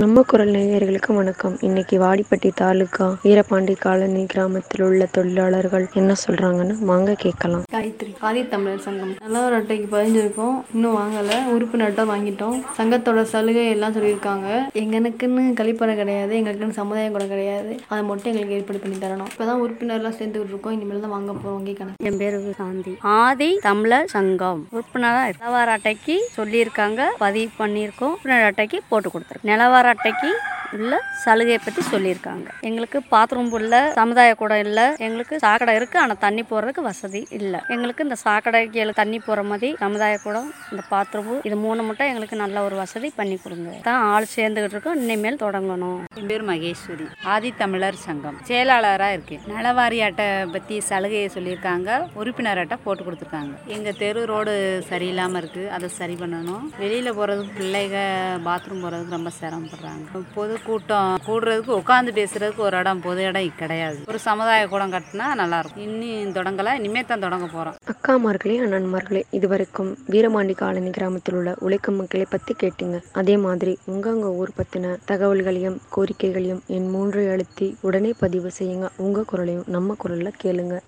நம்ம குரல் நேயர்களுக்கு வணக்கம் இன்னைக்கு வாடிப்பட்டி தாலுகா வீரபாண்டி காலனி கிராமத்தில் உள்ள தொழிலாளர்கள் என்ன சொல்றாங்கன்னு வாங்க கேட்கலாம் காயத்ரி ஆதி தமிழர் சங்கம் நல்ல ஒரு அட்டைக்கு பதிஞ்சிருக்கோம் இன்னும் வாங்கலை உறுப்பினர் அட்டை வாங்கிட்டோம் சங்கத்தோட சலுகை எல்லாம் சொல்லியிருக்காங்க எங்களுக்குன்னு கழிப்பறை கிடையாது எங்களுக்குன்னு சமுதாயம் கூட கிடையாது அதை மட்டும் எங்களுக்கு ஏற்பாடு பண்ணி தரணும் இப்போதான் உறுப்பினர்லாம் சேர்ந்துக்கிட்டு இருக்கோம் இனிமேல் தான் வாங்க போகிறோம் வங்கி கணக்கு என் பேரு சாந்தி ஆதி தமிழர் சங்கம் உறுப்பினராக நிலவார அட்டைக்கு சொல்லியிருக்காங்க பதிவு பண்ணியிருக்கோம் உறுப்பினர் அட்டைக்கு போட்டு கொடுத்துருக்கோம் நிலவார அட்டைக்கு உள்ள சலுகையை பற்றி சொல்லியிருக்காங்க எங்களுக்கு பாத்ரூம் இல்லை சமுதாய கூடம் இல்லை எங்களுக்கு சாக்கடை இருக்குது ஆனால் தண்ணி போடுறதுக்கு வசதி இல்லை எங்களுக்கு இந்த சாக்கடைக்கு எல்லாம் தண்ணி போகிற மாதிரி சமுதாய கூடம் இந்த பாத்ரூம் இது மூணு மட்டும் எங்களுக்கு நல்ல ஒரு வசதி பண்ணி கொடுங்க தான் ஆள் சேர்ந்துக்கிட்டு இருக்கோம் இனிமேல் தொடங்கணும் என் பேர் மகேஸ்வரி ஆதி தமிழர் சங்கம் செயலாளராக இருக்கேன் நலவாரி அட்டை பற்றி சலுகையை சொல்லியிருக்காங்க உறுப்பினர் அட்டை போட்டு கொடுத்துருக்காங்க எங்கள் தெரு ரோடு சரியில்லாமல் இருக்குது அதை சரி பண்ணணும் வெளியில் போகிறதுக்கு பிள்ளைக பாத்ரூம் போகிறதுக்கு ரொம்ப சிரமப்படுறாங்க பொது கூட்டம் கூடுறதுக்கு உட்காந்து பேசுறதுக்கு ஒரு இடம் பொது இடம் கிடையாது ஒரு சமுதாய கூடம் கட்டினா நல்லாயிருக்கும் இன்னும் தொடங்கலை இனிமேல் தான் தொடங்க போகிறோம் அக்காமார்களே அண்ணன்மார்களே இதுவரைக்கும் வீரபாண்டி காலனி கிராமத்தில் உள்ள உழைக்கும் மக்களை பத்தி கேட்டீங்க அதே மாதிரி உங்க உங்க ஊர் பத்தின தகவல்களையும் கோரிக்கைகளையும் என் மூன்றை அழுத்தி உடனே பதிவு செய்யுங்க உங்க குரலையும் நம்ம குரல்ல கேளுங்க